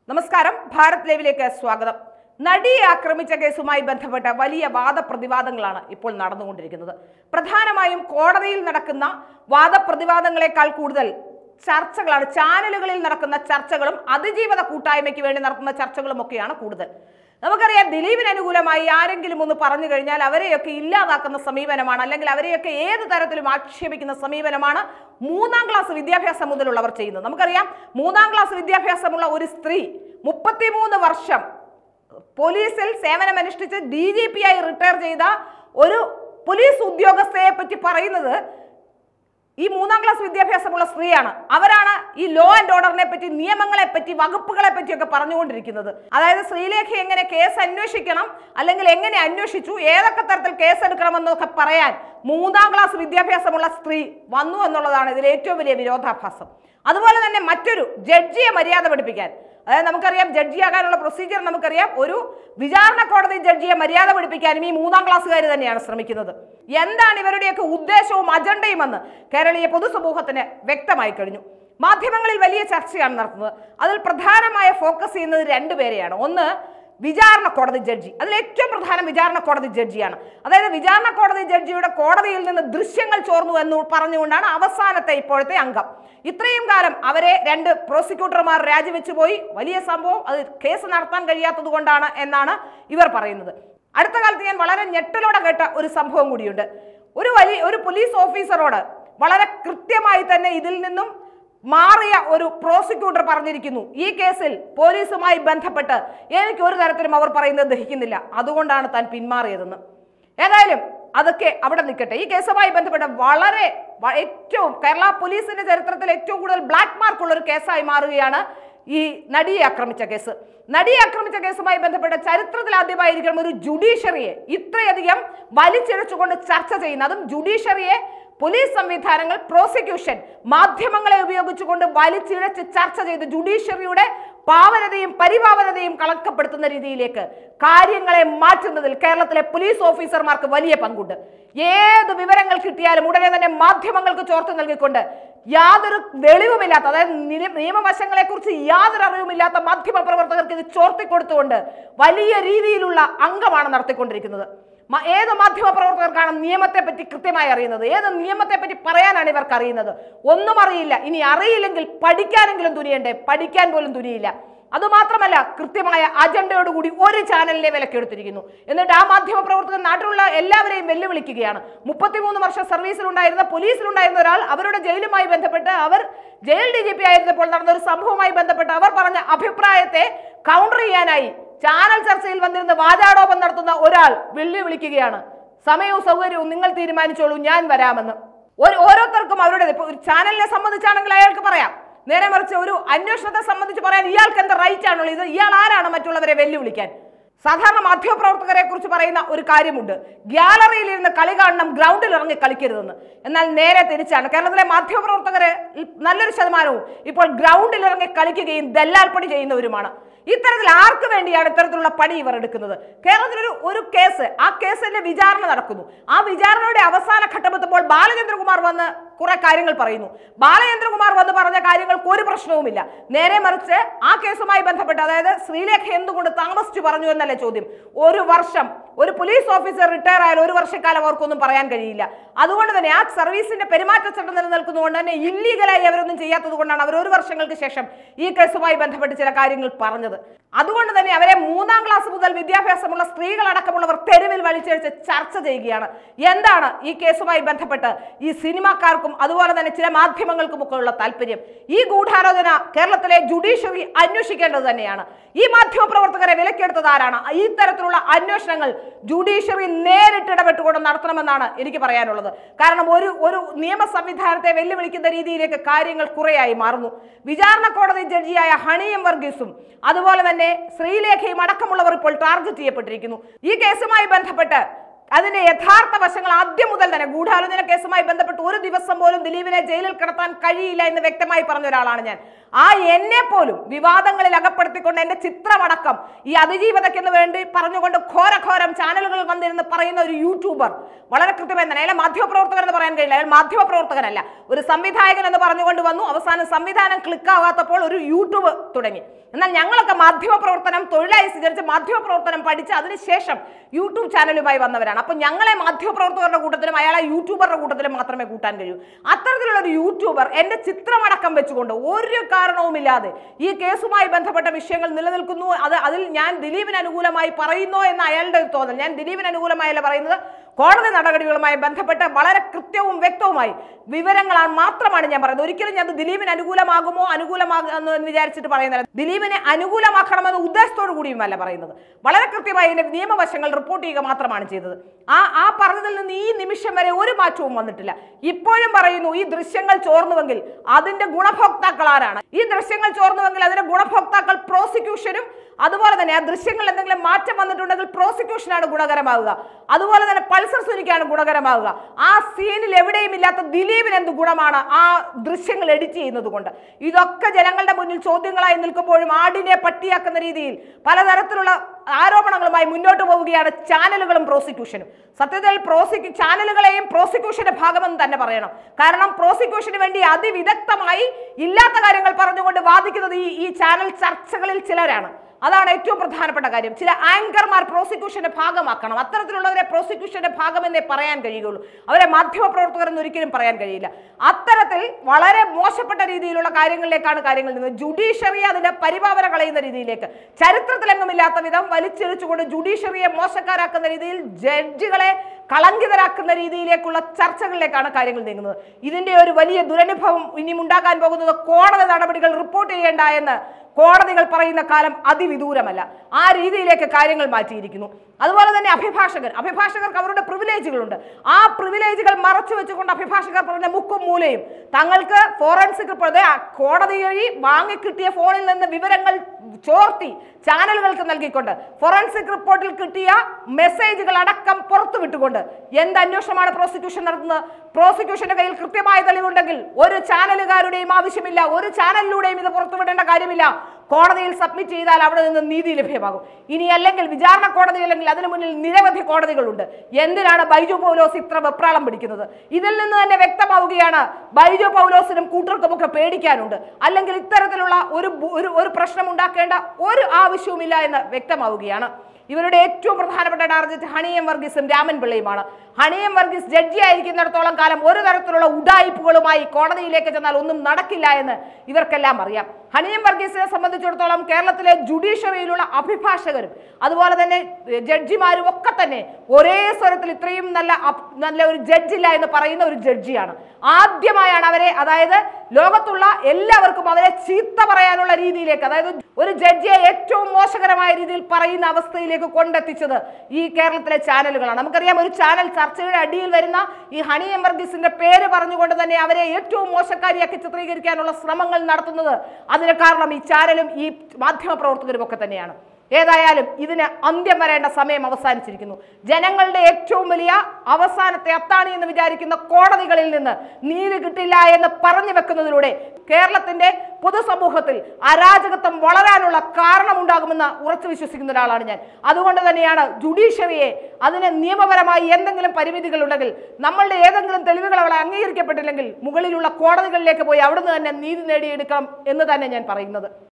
നമസ്കാരം ഭാരത് ലൈവിലേക്ക് സ്വാഗതം നടിയെ ആക്രമിച്ച കേസുമായി ബന്ധപ്പെട്ട വലിയ വാദപ്രതിവാദങ്ങളാണ് ഇപ്പോൾ നടന്നുകൊണ്ടിരിക്കുന്നത് പ്രധാനമായും കോടതിയിൽ നടക്കുന്ന വാദപ്രതിവാദങ്ങളെക്കാൾ കൂടുതൽ ചർച്ചകളാണ് ചാനലുകളിൽ നടക്കുന്ന ചർച്ചകളും അതിജീവത കൂട്ടായ്മയ്ക്ക് വേണ്ടി നടത്തുന്ന ചർച്ചകളും ഒക്കെയാണ് കൂടുതൽ നമുക്കറിയാം ദിലീപിന് അനുകൂലമായി ആരെങ്കിലും ഒന്ന് പറഞ്ഞു കഴിഞ്ഞാൽ അവരെയൊക്കെ ഇല്ലാതാക്കുന്ന സമീപനമാണ് അല്ലെങ്കിൽ അവരെയൊക്കെ ഏത് തരത്തിലും ആക്ഷേപിക്കുന്ന സമീപനമാണ് മൂന്നാം ക്ലാസ് വിദ്യാഭ്യാസം മുതലുള്ളവർ ചെയ്യുന്നത് നമുക്കറിയാം മൂന്നാം ക്ലാസ് വിദ്യാഭ്യാസമുള്ള ഒരു സ്ത്രീ മുപ്പത്തിമൂന്ന് വർഷം പോലീസിൽ സേവനമനുഷ്ഠിച്ച് ഡി ജി പി ആയി റിട്ടയർ ചെയ്ത ഒരു പോലീസ് ഉദ്യോഗസ്ഥയെ പറ്റി പറയുന്നത് ഈ മൂന്നാം ക്ലാസ് വിദ്യാഭ്യാസമുള്ള സ്ത്രീയാണ് അവരാണ് ഈ ലോ ആൻഡ് ഓർഡറിനെ പറ്റി നിയമങ്ങളെ പറ്റി വകുപ്പുകളെ പറ്റിയൊക്കെ പറഞ്ഞുകൊണ്ടിരിക്കുന്നത് അതായത് ശ്രീലേഖ എങ്ങനെ കേസ് അന്വേഷിക്കണം അല്ലെങ്കിൽ എങ്ങനെ അന്വേഷിച്ചു ഏതൊക്കെ തരത്തിൽ കേസ് എടുക്കണമെന്നൊക്കെ പറയാൻ മൂന്നാം ക്ലാസ് വിദ്യാഭ്യാസമുള്ള സ്ത്രീ വന്നു എന്നുള്ളതാണ് ഇതിൽ ഏറ്റവും വലിയ വിരോധാഭാസം അതുപോലെ തന്നെ മറ്റൊരു ജഡ്ജിയെ മര്യാദ പഠിപ്പിക്കാൻ അതായത് നമുക്കറിയാം ജഡ്ജിയാകാനുള്ള പ്രൊസീജിയർ നമുക്കറിയാം ഒരു വിചാരണ കോടതി ജഡ്ജിയെ മര്യാദ പഠിപ്പിക്കാനും ഈ മൂന്നാം ക്ലാസ്സുകാർ തന്നെയാണ് ശ്രമിക്കുന്നത് എന്താണ് ഇവരുടെയൊക്കെ ഉദ്ദേശവും അജണ്ടയും എന്ന് കേരളീയ പൊതുസമൂഹത്തിന് വ്യക്തമായി കഴിഞ്ഞു മാധ്യമങ്ങളിൽ വലിയ ചർച്ചയാണ് നടത്തുന്നത് അതിൽ പ്രധാനമായ ഫോക്കസ് ചെയ്യുന്നത് രണ്ടുപേരെയാണ് ഒന്ന് വിചാരണ കോടതി ജഡ്ജി അതിൽ ഏറ്റവും പ്രധാനം വിചാരണ കോടതി ജഡ്ജിയാണ് അതായത് വിചാരണ കോടതി ജഡ്ജിയുടെ കോടതിയിൽ നിന്ന് ദൃശ്യങ്ങൾ ചോർന്നു എന്ന് പറഞ്ഞുകൊണ്ടാണ് അവസാനത്തെ ഇപ്പോഴത്തെ അംഗം ഇത്രയും കാലം അവരെ രണ്ട് പ്രോസിക്യൂട്ടർമാർ രാജിവെച്ചു പോയി വലിയ സംഭവം അത് കേസ് നടത്താൻ കഴിയാത്തത് കൊണ്ടാണ് എന്നാണ് ഇവർ പറയുന്നത് അടുത്ത കാലത്ത് ഞാൻ വളരെ ഞെട്ടലോടെ കേട്ട ഒരു സംഭവം കൂടിയുണ്ട് ഒരു വലിയ ഒരു പോലീസ് ഓഫീസറോട് വളരെ കൃത്യമായി തന്നെ ഇതിൽ നിന്നും മാറിയ ഒരു പ്രോസിക്യൂട്ടർ പറഞ്ഞിരിക്കുന്നു ഈ കേസിൽ പോലീസുമായി ബന്ധപ്പെട്ട് എനിക്ക് ഒരു തരത്തിലും അവർ പറയുന്നത് ദഹിക്കുന്നില്ല അതുകൊണ്ടാണ് താൻ പിന്മാറിയതെന്ന് ഏതായാലും അതൊക്കെ അവിടെ നിൽക്കട്ടെ ഈ കേസുമായി ബന്ധപ്പെട്ട് വളരെ വ- ഏറ്റവും കേരള പോലീസിന്റെ ചരിത്രത്തിൽ ഏറ്റവും കൂടുതൽ ബ്ലാക്ക് മാർക്കുള്ള ഒരു കേസായി മാറുകയാണ് ഈ നടിയെ ആക്രമിച്ച കേസ് നടിയെ ആക്രമിച്ച കേസുമായി ബന്ധപ്പെട്ട ചരിത്രത്തിൽ ആദ്യമായിരിക്കണം ഒരു ജുഡീഷ്യറിയെ ഇത്രയധികം വലിച്ചിഴച്ചുകൊണ്ട് ചർച്ച ചെയ്യുന്ന അതും ജുഡീഷ്യറിയെ പോലീസ് സംവിധാനങ്ങൾ പ്രോസിക്യൂഷൻ മാധ്യമങ്ങളെ ഉപയോഗിച്ചുകൊണ്ട് വലിച്ചിഴച്ച് ചർച്ച ചെയ്ത് ജുഡീഷ്യറിയുടെ പാവനതയും പരിപാവനതയും കളങ്കപ്പെടുത്തുന്ന രീതിയിലേക്ക് കാര്യങ്ങളെ മാറ്റുന്നതിൽ കേരളത്തിലെ പോലീസ് ഓഫീസർമാർക്ക് വലിയ പങ്കുണ്ട് ഏത് വിവരങ്ങൾ കിട്ടിയാലും ഉടനെ തന്നെ മാധ്യമങ്ങൾക്ക് ചോർത്ത് നൽകിക്കൊണ്ട് യാതൊരു തെളിവുമില്ലാത്ത അതായത് നിയ- നിയമവശങ്ങളെക്കുറിച്ച് യാതൊരു അറിവുമില്ലാത്ത മാധ്യമ പ്രവർത്തകർക്ക് ഇത് ചോർത്തിക്കൊടുത്തുകൊണ്ട് വലിയ രീതിയിലുള്ള അംഗമാണ് നടത്തിക്കൊണ്ടിരിക്കുന്നത് മ- ഏത് മാധ്യമ പ്രവർത്തകർക്കാണ് നിയമത്തെ പറ്റി കൃത്യമായി അറിയുന്നത് ഏത് നിയമത്തെ പറ്റി പറയാനാണ് ഇവർക്ക് അറിയുന്നത് ഒന്നും അറിയില്ല ഇനി അറിയില്ലെങ്കിൽ പഠിക്കാനെങ്കിലും തുനിയണ്ടേ പഠിക്കാൻ പോലും തുനിയില്ല അതുമാത്രമല്ല കൃത്യമായ അജണ്ടയോടുകൂടി ഒരു ചാനലിനെ വിലക്കെടുത്തിരിക്കുന്നു എന്നിട്ട് ആ മാധ്യമ പ്രവർത്തകർ നാട്ടിലുള്ള എല്ലാവരെയും വെല്ലുവിളിക്കുകയാണ് മുപ്പത്തിമൂന്ന് വർഷം സർവീസിലുണ്ടായിരുന്ന പോലീസിലുണ്ടായിരുന്ന ഒരാൾ അവരുടെ ജയിലുമായി ബന്ധപ്പെട്ട് അവർ ജയിൽ ഡി ജി പി ആയിരുന്നപ്പോൾ നടന്ന ഒരു സംഭവവുമായി ബന്ധപ്പെട്ട് അവർ പറഞ്ഞ അഭിപ്രായത്തെ കൗണ്ടർ ചെയ്യാനായി ചാനൽ ചർച്ചയിൽ വന്നിരുന്ന വാചാടോപം നടത്തുന്ന ഒരാൾ വെല്ലുവിളിക്കുകയാണ് സമയവും സൗകര്യവും നിങ്ങൾ തീരുമാനിച്ചോളൂ ഞാൻ വരാമെന്ന് ഒരു ഓരോരുത്തർക്കും അവരുടെ ഇപ്പൊ ഒരു ചാനലിനെ സംബന്ധിച്ചാണെങ്കിൽ അയാൾക്ക് പറയാം നേരെ മറിച്ച് ഒരു അന്വേഷണത്തെ സംബന്ധിച്ച് പറയാൻ ഇയാൾക്ക് എന്താ റൈറ്റ് ആണുള്ളത് ഇത് ഇയാൾ ആരാണ് മറ്റുള്ളവരെ വെല്ലുവിളിക്കാൻ സാധാരണ മാധ്യമപ്രവർത്തകരെ കുറിച്ച് പറയുന്ന ഒരു കാര്യമുണ്ട് ഗ്യാലറിയിൽ ഇരുന്ന് കളി കാണണം ഗ്രൗണ്ടിൽ ഇറങ്ങി കളിക്കരുതെന്ന് എന്നാൽ നേരെ തിരിച്ചാണ് കേരളത്തിലെ മാധ്യമപ്രവർത്തകര് നല്ലൊരു ശതമാനവും ഇപ്പോൾ ഗ്രൗണ്ടിൽ ഇറങ്ങി കളിക്കുകയും ദല്ലാൽപ്പണി ചെയ്യുന്നവരുമാണ് ഇത്തരത്തിൽ ആർക്ക് വേണ്ടിയാണ് ഇത്തരത്തിലുള്ള പണി ഇവർ എടുക്കുന്നത് കേരളത്തിലൊരു ഒരു കേസ് ആ കേസിന്റെ വിചാരണ നടക്കുന്നു ആ വിചാരണയുടെ അവസാന ഘട്ടമെത്തുമ്പോൾ ബാലചന്ദ്രകുമാർ വന്ന് കുറെ കാര്യങ്ങൾ പറയുന്നു ബാലചന്ദ്രകുമാർ വന്ന് പറഞ്ഞ കാര്യങ്ങൾക്ക് ഒരു പ്രശ്നവുമില്ല നേരെ മറിച്ച് ആ കേസുമായി ബന്ധപ്പെട്ട് അതായത് ശ്രീലേഖ എന്തുകൊണ്ട് താമസിച്ചു പറഞ്ഞു എന്നല്ലേ ചോദ്യം ഒരു വർഷം ഒരു പോലീസ് ഓഫീസർ റിട്ടയർ ആയാൽ ഒരു വർഷക്കാലം അവർക്കൊന്നും പറയാൻ കഴിയില്ല അതുകൊണ്ട് തന്നെ ആ സർവീസിന്റെ പെരുമാറ്റച്ചട്ടം നിലനിൽക്കുന്നതുകൊണ്ട് തന്നെ ഇല്ലീഗലായി അവരൊന്നും ചെയ്യാത്തത് കൊണ്ടാണ് അവർ ഒരു വർഷങ്ങൾക്ക് ശേഷം ഈ കേസുമായി ബന്ധപ്പെട്ട് ചില കാര്യങ്ങൾ പറഞ്ഞത് അതുകൊണ്ട് തന്നെ അവരെ മൂന്നാം ക്ലാസ് മുതൽ വിദ്യാഭ്യാസമുള്ള സ്ത്രീകളടക്കമുള്ളവർ തെരുവിൽ വലിച്ചഴിച്ച് ചർച്ച ചെയ്യുകയാണ് എന്താണ് ഈ കേസുമായി ബന്ധപ്പെട്ട് ഈ സിനിമാക്കാർക്കും അതുപോലെ തന്നെ ചില മാധ്യമങ്ങൾക്കും ഒക്കെ ഉള്ള താല്പര്യം ഈ ഗൂഢാലോചന കേരളത്തിലെ ജുഡീഷ്യറി അന്വേഷിക്കേണ്ടത് തന്നെയാണ് ഈ മാധ്യമ പ്രവർത്തകരെ വിലക്കെടുത്തത് ആരാണ് ഈ തരത്തിലുള്ള അന്വേഷണങ്ങൾ ജുഡീഷ്യറി നേരിട്ട് ഇടപെട്ടുകൊണ്ട് നടത്തണമെന്നാണ് എനിക്ക് പറയാനുള്ളത് കാരണം ഒരു ഒരു നിയമ സംവിധാനത്തെ വെല്ലുവിളിക്കുന്ന രീതിയിലേക്ക് കാര്യങ്ങൾ കുറേയായി മാറുന്നു വിചാരണ കോടതി ജഡ്ജിയായ ഹണിയം വർഗീസും അതുപോലെ തന്നെ ശ്രീലേഖയും അടക്കമുള്ളവർ ഇപ്പോൾ ടാർഗറ്റ് ചെയ്യപ്പെട്ടിരിക്കുന്നു ഈ കേസുമായി ബന്ധപ്പെട്ട് അതിന്റെ യഥാർത്ഥ വശങ്ങൾ ആദ്യം മുതൽ തന്നെ ഗൂഢാലോചന കേസുമായി ബന്ധപ്പെട്ട് ഒരു ദിവസം പോലും ദിലീപിനെ ജയിലിൽ കിടത്താൻ കഴിയില്ല എന്ന് വ്യക്തമായി പറഞ്ഞ ഒരാളാണ് ഞാൻ ആ എന്നെ പോലും വിവാദങ്ങളിൽ അകപ്പെടുത്തിക്കൊണ്ട് എന്റെ ചിത്രമടക്കം ഈ അതിജീവതയ്ക്കെന്ന് വേണ്ടി പറഞ്ഞുകൊണ്ട് ഘോരഘോരം ചാനലുകളിൽ വന്നിരുന്ന് പറയുന്ന ഒരു യൂട്യൂബർ വളരെ കൃത്യമായി തന്നെ അയാളെ മാധ്യമപ്രവർത്തകൻ എന്ന് പറയാൻ കഴിയില്ല അയാൾ മാധ്യമപ്രവർത്തകനല്ല ഒരു സംവിധായകൻ എന്ന് പറഞ്ഞുകൊണ്ട് വന്നു അവസാനം സംവിധാനം ക്ലിക്കാവാത്തപ്പോൾ ഒരു യൂട്യൂബ് തുടങ്ങി എന്നാൽ ഞങ്ങളൊക്കെ മാധ്യമപ്രവർത്തനം തൊഴിലായി സ്വീകരിച്ച് മാധ്യമപ്രവർത്തനം പഠിച്ച് അതിനുശേഷം യൂട്യൂബ് ചാനലുമായി വന്നവരാണ് അപ്പൊ ഞങ്ങളെ മാധ്യമപ്രവർത്തകരുടെ കൂട്ടത്തിലും അയാളെ യൂട്യൂബറുടെ കൂട്ടത്തിലും മാത്രമേ കൂട്ടാൻ കഴിയൂ അത്തരത്തിലുള്ള ഒരു യൂട്യൂബർ എന്റെ ചിത്രമടക്കം വെച്ചുകൊണ്ട് ഒരു കാരണവുമില്ലാതെ ഈ കേസുമായി ബന്ധപ്പെട്ട വിഷയങ്ങൾ നിലനിൽക്കുന്നു അത് അതിൽ ഞാൻ ദിലീപിന് അനുകൂലമായി പറയുന്നോ എന്ന അയാളുടെ ഒരു തോന്നൽ ഞാൻ ദിലീപിന് അനുകൂലമായല്ല പറയുന്നത് കോടതി നടപടികളുമായി ബന്ധപ്പെട്ട് വളരെ കൃത്യവും വ്യക്തവുമായി വിവരങ്ങളാണ് മാത്രമാണ് ഞാൻ പറയുന്നത് ഒരിക്കലും ഞാൻ അത് ദിലീപിന് അനുകൂലമാകുമോ അനുകൂലമാകുമെന്ന് എന്ന് വിചാരിച്ചിട്ട് പറയുന്നില്ല ദിലീപിനെ അനുകൂലമാക്കണമെന്ന ഉദ്ദേശത്തോടു കൂടിയുമല്ല പറയുന്നത് വളരെ കൃത്യമായി ഇതിന്റെ നിയമവശങ്ങൾ റിപ്പോർട്ട് ചെയ്യുക മാത്രമാണ് ചെയ്തത് ആ ആ പറഞ്ഞതിൽ നിന്ന് ഈ നിമിഷം വരെ ഒരു മാറ്റവും വന്നിട്ടില്ല ഇപ്പോഴും പറയുന്നു ഈ ദൃശ്യങ്ങൾ ചോർന്നുവെങ്കിൽ അതിന്റെ ഗുണഭോക്താക്കൾ ആരാണ് ഈ ദൃശ്യങ്ങൾ ചോർന്നുവെങ്കിൽ അതിന്റെ ഗുണഭോക്താക്കൾ പ്രോസിക്യൂഷനും അതുപോലെ തന്നെ ആ ദൃശ്യങ്ങളിൽ എന്തെങ്കിലും മാറ്റം വന്നിട്ടുണ്ടെങ്കിൽ പ്രോസിക്യൂഷനാണ് ഗുണകരമാവുക അതുപോലെ തന്നെ പൾസർ സുനിക്കാണ് ഗുണകരമാവുക ആ സീനിൽ എവിടെയും ഇല്ലാത്ത ദിലീപിന് എന്ത് ഗുണമാണ് ആ ദൃശ്യങ്ങൾ എഡിറ്റ് ചെയ്യുന്നത് കൊണ്ട് ഇതൊക്കെ ജനങ്ങളുടെ മുന്നിൽ ചോദ്യങ്ങളായി നിൽക്കുമ്പോഴും ആടിനെ പട്ടിയാക്കുന്ന രീതിയിൽ പലതരത്തിലുള്ള ആരോപണങ്ങളുമായി മുന്നോട്ട് പോവുകയാണ് ചാനലുകളും പ്രോസിക്യൂഷനും സത്യത്തിൽ പ്രോസിക്യൂ ചാനലുകളെയും പ്രോസിക്യൂഷന്റെ ഭാഗമെന്ന് തന്നെ പറയണം കാരണം പ്രോസിക്യൂഷന് വേണ്ടി അതിവിദഗ്ധമായി ഇല്ലാത്ത കാര്യങ്ങൾ പറഞ്ഞുകൊണ്ട് വാദിക്കുന്നത് ഈ ഈ ചാനൽ ചർച്ചകളിൽ ചിലരാണ് അതാണ് ഏറ്റവും പ്രധാനപ്പെട്ട കാര്യം ചില ആങ്കർമാർ പ്രോസിക്യൂഷന്റെ ഭാഗമാക്കണം അത്തരത്തിലുള്ളവരെ പ്രോസിക്യൂഷന്റെ ഭാഗമെന്നേ പറയാൻ കഴിയുകയുള്ളൂ അവരെ മാധ്യമപ്രവർത്തകർ എന്ന് ഒരിക്കലും പറയാൻ കഴിയില്ല അത്തരത്തിൽ വളരെ മോശപ്പെട്ട രീതിയിലുള്ള കാര്യങ്ങളിലേക്കാണ് കാര്യങ്ങൾ നീങ്ങുന്നത് ജുഡീഷ്യറി അതിന്റെ പരിപാവന കളയുന്ന രീതിയിലേക്ക് ചരിത്രത്തിലെങ്ങുമില്ലാത്ത വിധം വലിച്ചെറിച്ചുകൊണ്ട് ജുഡീഷ്യറിയെ മോശക്കാരാക്കുന്ന രീതിയിൽ ജഡ്ജികളെ കളങ്കിതരാക്കുന്ന രീതിയിലേക്കുള്ള ചർച്ചകളിലേക്കാണ് കാര്യങ്ങൾ നീങ്ങുന്നത് ഇതിന്റെ ഒരു വലിയ ദുരനുഭവം ഇനിയും ഉണ്ടാകാൻ പോകുന്നത് കോടതി നടപടികൾ റിപ്പോർട്ട് ചെയ്യേണ്ട എന്ന് കോടതികൾ പറയുന്ന കാലം അതിവിദൂരമല്ല ആ രീതിയിലേക്ക് കാര്യങ്ങൾ മാറ്റിയിരിക്കുന്നു അതുപോലെ തന്നെ അഭിഭാഷകർ അഭിഭാഷകർക്ക് അവരുടെ പ്രിവിലേജുകളുണ്ട് ആ പ്രിവിലേജുകൾ മറച്ചു വെച്ചുകൊണ്ട് അഭിഭാഷകർ പറഞ്ഞ മുക്കും മൂലയും തങ്ങൾക്ക് ഫോറൻസിക് റിപ്പോർട്ട് കോടതി വഴി വാങ്ങിക്കിട്ടിയ ഫോണിൽ നിന്ന് വിവരങ്ങൾ ചോർത്തി ചാനലുകൾക്ക് നൽകിക്കൊണ്ട് ഫോറൻസിക് റിപ്പോർട്ടിൽ കിട്ടിയ മെസ്സേജുകൾ അടക്കം പുറത്തു വിട്ടുകൊണ്ട് എന്ത് അന്വേഷണമാണ് പ്രോസിക്യൂഷൻ നടത്തുന്നത് പ്രോസിക്യൂഷന്റെ കയ്യിൽ കൃത്യമായ തെളിവുണ്ടെങ്കിൽ ഒരു ചാനലുകാരുടെയും ആവശ്യമില്ല ഒരു ചാനലിലൂടെയും ഇത് പുറത്തുവിടേണ്ട കാര്യമില്ല കോടതിയിൽ സബ്മിറ്റ് ചെയ്താൽ അവിടെ നിന്ന് നീതി ലഭ്യമാകും ഇനി അല്ലെങ്കിൽ വിചാരണ കോടതി അല്ലെങ്കിൽ അതിനു മുന്നിൽ നിരവധി കോടതികളുണ്ട് എന്തിനാണ് ബൈജു പൗലോസ് ഇത്ര വെപ്രാളം പിടിക്കുന്നത് ഇതിൽ നിന്ന് തന്നെ വ്യക്തമാവുകയാണ് ബൈജു പൗലോസിനും കൂട്ടർക്കുമൊക്കെ പേടിക്കാനുണ്ട് അല്ലെങ്കിൽ ഇത്തരത്തിലുള്ള ഒരു ബു- ഒരു ഒരു പ്രശ്നം ഉണ്ടാക്കേണ്ട ഒരു ആവശ്യവുമില്ല എന്ന് വ്യക്തമാവുകയാണ് ഇവരുടെ ഏറ്റവും പ്രധാനപ്പെട്ട ടാർഗറ്റ് ഹണിയം വർഗീസും രാമൻ പിള്ളയുമാണ് ഹണിയം വർഗീസ് ജഡ്ജി ആയിരിക്കുന്നിടത്തോളം കാലം ഒരു തരത്തിലുള്ള ഉഡായിപ്പുകളുമായി കോടതിയിലേക്ക് ചെന്നാൽ ഒന്നും നടക്കില്ല എന്ന് ഇവർക്കെല്ലാം അറിയാം ഹണിയം വർഗീസിനെ സംബന്ധിച്ചിടത്തോളം കേരളത്തിലെ ജുഡീഷ്യറിയിലുള്ള അഭിഭാഷകരും അതുപോലെ തന്നെ എഹ്, ജഡ്ജിമാരും ഒക്കെ തന്നെ ഒരേ സ്വരത്തിൽ ഇത്രയും നല്ല അപ്- നല്ല ഒരു ജഡ്ജില്ല എന്ന് പറയുന്ന ഒരു ജഡ്ജിയാണ് ആദ്യമായാണ് അവരെ അതായത് ലോകത്തുള്ള എല്ലാവർക്കും അവരെ ചീത്ത പറയാനുള്ള രീതിയിലേക്ക് അതായത് ഒരു ജഡ്ജിയെ ഏറ്റവും മോശകരമായ രീതിയിൽ പറയുന്ന അവസ്ഥയിലേക്ക് കൊണ്ടെത്തിച്ചത് ഈ കേരളത്തിലെ ചാനലുകളാണ് നമുക്കറിയാം ഒരു ചാനൽ ചർച്ചയുടെ അടിയിൽ വരുന്ന ഈ ഹണി എമർഗീസിന്റെ പേര് പറഞ്ഞുകൊണ്ട് തന്നെ അവരെ ഏറ്റവും മോശക്കാരിയാക്കി ചിത്രീകരിക്കാനുള്ള ശ്രമങ്ങൾ നടത്തുന്നത് അതിന് കാരണം ഈ ചാനലും ഈ മാധ്യമ പ്രവർത്തകരും ഒക്കെ തന്നെയാണ് ഏതായാലും ഇതിന് അന്ത്യം വരേണ്ട സമയം അവസാനിച്ചിരിക്കുന്നു ജനങ്ങളുടെ ഏറ്റവും വലിയ അവസാനത്തെ അത്താണി എന്ന് വിചാരിക്കുന്ന കോടതികളിൽ നിന്ന് നീതി കിട്ടില്ല എന്ന് പറഞ്ഞു വെക്കുന്നതിലൂടെ കേരളത്തിന്റെ പൊതുസമൂഹത്തിൽ അരാജകത്വം വളരാനുള്ള കാരണമുണ്ടാകുമെന്ന് ഉറച്ചു വിശ്വസിക്കുന്ന ഒരാളാണ് ഞാൻ അതുകൊണ്ട് തന്നെയാണ് ജുഡീഷ്യറിയെ അതിന് നിയമപരമായി എന്തെങ്കിലും പരിമിതികൾ ഉണ്ടെങ്കിൽ നമ്മളുടെ ഏതെങ്കിലും തെളിവുകൾ അവളെ അംഗീകരിക്കപ്പെട്ടില്ലെങ്കിൽ മുകളിലുള്ള കോടതികളിലേക്ക് പോയി അവിടുന്ന് തന്നെ നീതി നേടിയെടുക്കണം എന്ന് തന്നെ ഞാൻ പറയുന്നത്